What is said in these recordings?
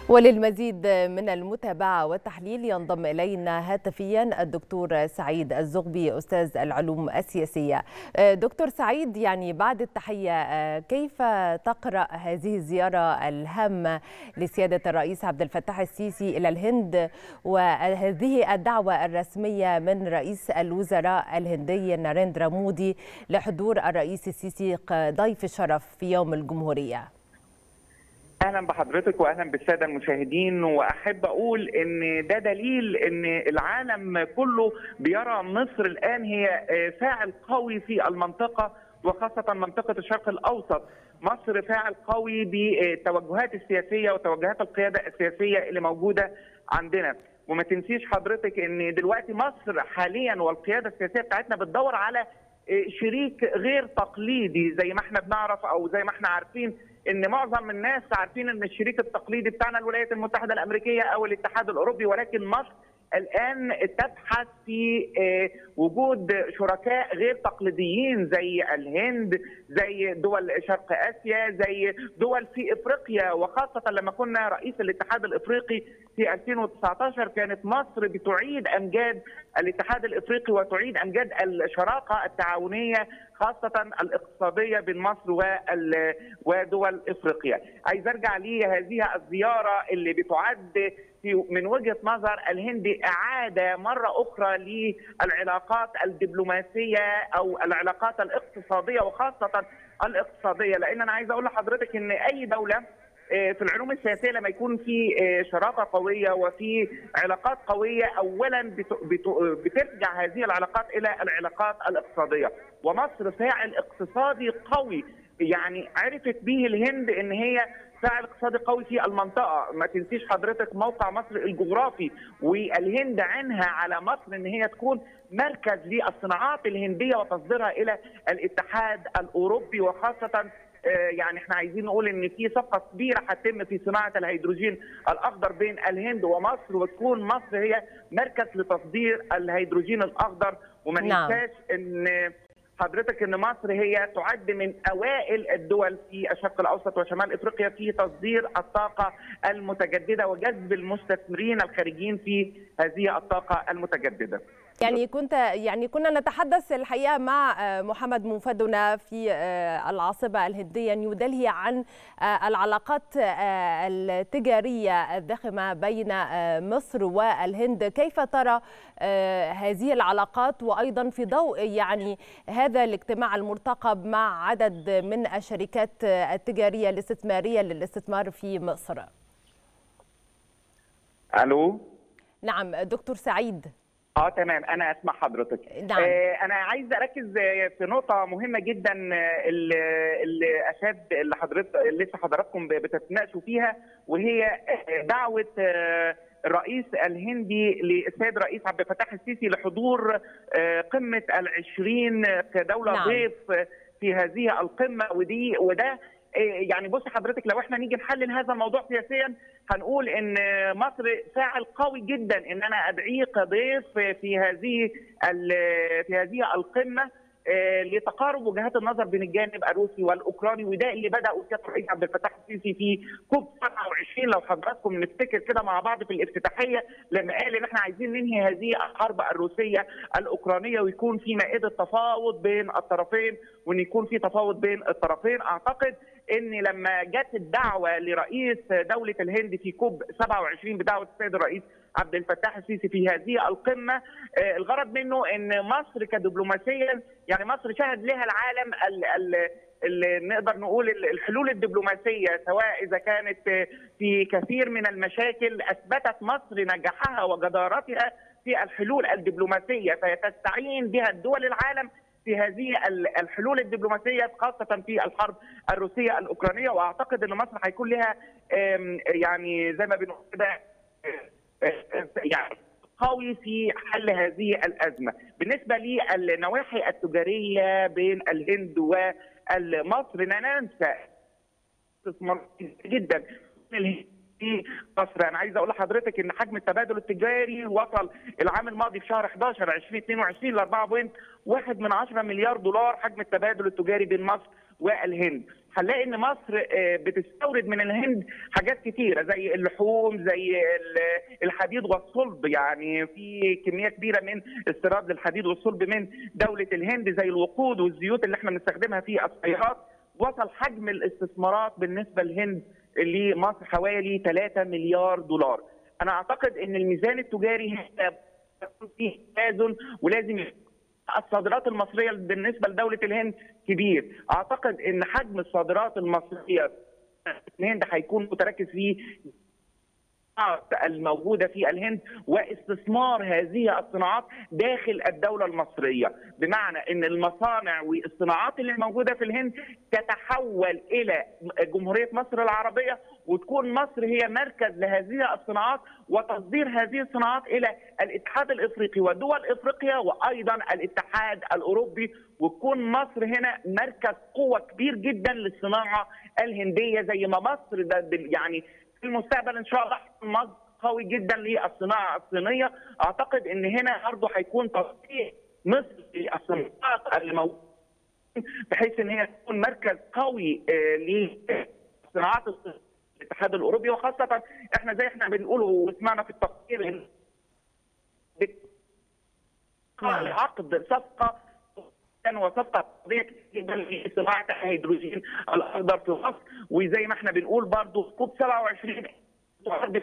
وللمزيد من المتابعة والتحليل ينضم إلينا هاتفيا الدكتور سعيد الزغبي أستاذ العلوم السياسية دكتور سعيد يعني بعد التحية كيف تقرأ هذه الزيارة الهامة لسيادة الرئيس عبد الفتاح السيسي إلى الهند وهذه الدعوة الرسمية من رئيس الوزراء الهندي ناريندرا مودي لحضور الرئيس السيسي ضيف الشرف في يوم الجمهورية اهلا بحضرتك واهلا بالساده المشاهدين واحب اقول ان ده دليل ان العالم كله بيرى مصر الان هي فاعل قوي في المنطقه وخاصه منطقه الشرق الاوسط مصر فاعل قوي بالتوجهات السياسيه وتوجهات القياده السياسيه اللي موجوده عندنا وما تنسيش حضرتك ان دلوقتي مصر حاليا والقياده السياسيه بتاعتنا بتدور على شريك غير تقليدي زي ما احنا بنعرف او زي ما احنا عارفين ان معظم الناس عارفين ان الشريك التقليدي بتاعنا الولايات المتحده الامريكيه او الاتحاد الاوروبي ولكن مصر الان تبحث في وجود شركاء غير تقليديين زي الهند زي دول شرق اسيا زي دول في افريقيا وخاصه لما كنا رئيس الاتحاد الافريقي في 2019 كانت مصر بتعيد امجاد الاتحاد الافريقي وتعيد امجاد الشراكه التعاونيه خاصه الاقتصاديه بين مصر ودول افريقيا. عايز ارجع لهذه الزياره اللي بتعد من وجهه نظر الهند اعاده مره اخرى للعلاقات الدبلوماسيه او العلاقات الاقتصاديه وخاصه الاقتصاديه لان انا عايز اقول لحضرتك ان اي دوله في العلوم السياسيه لما يكون في شراكه قويه وفي علاقات قويه اولا بترجع هذه العلاقات الى العلاقات الاقتصاديه ومصر فاعل اقتصادي قوي يعني عرفت به الهند ان هي فاعل اقتصادي قوي في المنطقه ما تنسيش حضرتك موقع مصر الجغرافي والهند عينها على مصر ان هي تكون مركز للصناعات الهنديه وتصديرها الى الاتحاد الاوروبي وخاصه يعني احنا عايزين نقول ان في صفقه كبيره هتتم في صناعه الهيدروجين الاخضر بين الهند ومصر وتكون مصر هي مركز لتصدير الهيدروجين الاخضر وما ننساش ان حضرتك ان مصر هي تعد من اوائل الدول في الشرق الاوسط وشمال افريقيا في تصدير الطاقه المتجدده وجذب المستثمرين الخارجيين في هذه الطاقه المتجدده. يعني كنت يعني كنا نتحدث الحقيقه مع محمد منفذنا في العاصمه الهنديه نيودلهي عن العلاقات التجاريه الضخمه بين مصر والهند كيف ترى هذه العلاقات وايضا في ضوء يعني هذا الاجتماع المرتقب مع عدد من الشركات التجاريه الاستثماريه للاستثمار في مصر الو نعم دكتور سعيد اه تمام انا اسمع حضرتك نعم. آه انا عايز اركز في نقطه مهمه جدا اللي, اللي اشاد اللي حضرتك لسه حضراتكم بتتناقشوا فيها وهي دعوه الرئيس الهندي للسيد رئيس عبد الفتاح السيسي لحضور قمه العشرين كدوله نعم. ضيف في هذه القمه ودي وده يعني بص حضرتك لو احنا نيجي نحلل هذا الموضوع سياسيا هنقول ان مصر فاعل قوي جدا ان انا ادعيه كضيف في هذه في هذه القمه لتقارب وجهات النظر بين الجانب الروسي والاوكراني وده اللي بدا سياده الرئيس عبد الفتاح السيسي في كوب 27 لو حضراتكم نفتكر كده مع بعض في الافتتاحيه لما قال ان احنا عايزين ننهي هذه الحرب الروسيه الاوكرانيه ويكون في مائده تفاوض بين الطرفين وان يكون في تفاوض بين الطرفين اعتقد ان لما جت الدعوه لرئيس دوله الهند في كوب 27 بدعوه السيد الرئيس عبد الفتاح السيسي في هذه القمه الغرض منه ان مصر كدبلوماسيا يعني مصر شهد لها العالم ال ال اللي نقدر نقول الحلول الدبلوماسيه سواء اذا كانت في كثير من المشاكل اثبتت مصر نجاحها وجدارتها في الحلول الدبلوماسيه فتستعين بها الدول العالم في هذه الحلول الدبلوماسيه خاصه في الحرب الروسيه الاوكرانيه واعتقد ان مصر هيكون لها يعني زي ما بنقول كده يعني قوي في حل هذه الازمه، بالنسبه للنواحي التجاريه بين الهند ومصر لا ننسى استثمار جدا في مصر انا عايز اقول لحضرتك ان حجم التبادل التجاري وصل العام الماضي في شهر 11 2022 ل 4.1 من 10 مليار دولار حجم التبادل التجاري بين مصر والهند هنلاقي ان مصر بتستورد من الهند حاجات كتيره زي اللحوم زي الحديد والصلب يعني في كميه كبيره من استيراد للحديد والصلب من دوله الهند زي الوقود والزيوت اللي احنا بنستخدمها في السيارات وصل حجم الاستثمارات بالنسبه للهند لمصر حوالي 3 مليار دولار انا اعتقد ان الميزان التجاري هنا يكون فيه توازن ولازم الصادرات المصريه بالنسبه لدوله الهند كبير اعتقد ان حجم الصادرات المصريه الهند هيكون متركز في الموجودة في الهند واستثمار هذه الصناعات داخل الدولة المصرية بمعنى أن المصانع والصناعات اللي موجودة في الهند تتحول إلى جمهورية مصر العربية وتكون مصر هي مركز لهذه الصناعات وتصدير هذه الصناعات إلى الاتحاد الإفريقي ودول إفريقيا وأيضا الاتحاد الأوروبي وتكون مصر هنا مركز قوة كبير جدا للصناعة الهندية زي ما مصر ده يعني في المستقبل ان شاء الله مصدر قوي جدا للصناعه الصينيه اعتقد ان هنا برضه هيكون تصحيح مصر للصناعات اللي موجوده بحيث ان هي تكون مركز قوي للصناعات الاتحاد الاوروبي وخاصه احنا زي احنا بنقول وسمعنا في التقرير عقد صفقه وصفقه قضيه جدا لصناعه الهيدروجين الاخضر في مصر وزي ما احنا بنقول برضه كوب 27 تعد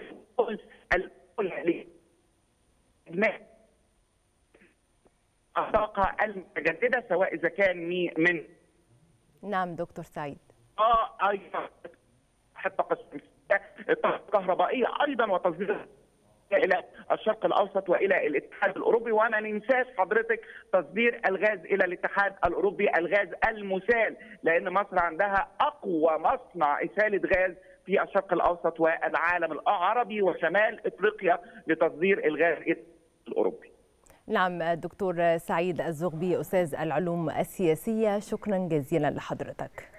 الطاقه المتجدده سواء اذا كان من نعم دكتور سعيد اه ايضا حتى الطاقه الكهربائيه ايضا وتصدير الى الشرق الاوسط والى الاتحاد الاوروبي وانا ننساش حضرتك تصدير الغاز الى الاتحاد الاوروبي الغاز المسال لان مصر عندها اقوى مصنع اساله غاز في الشرق الاوسط والعالم العربي وشمال افريقيا لتصدير الغاز الاوروبي. نعم دكتور سعيد الزغبي استاذ العلوم السياسيه شكرا جزيلا لحضرتك.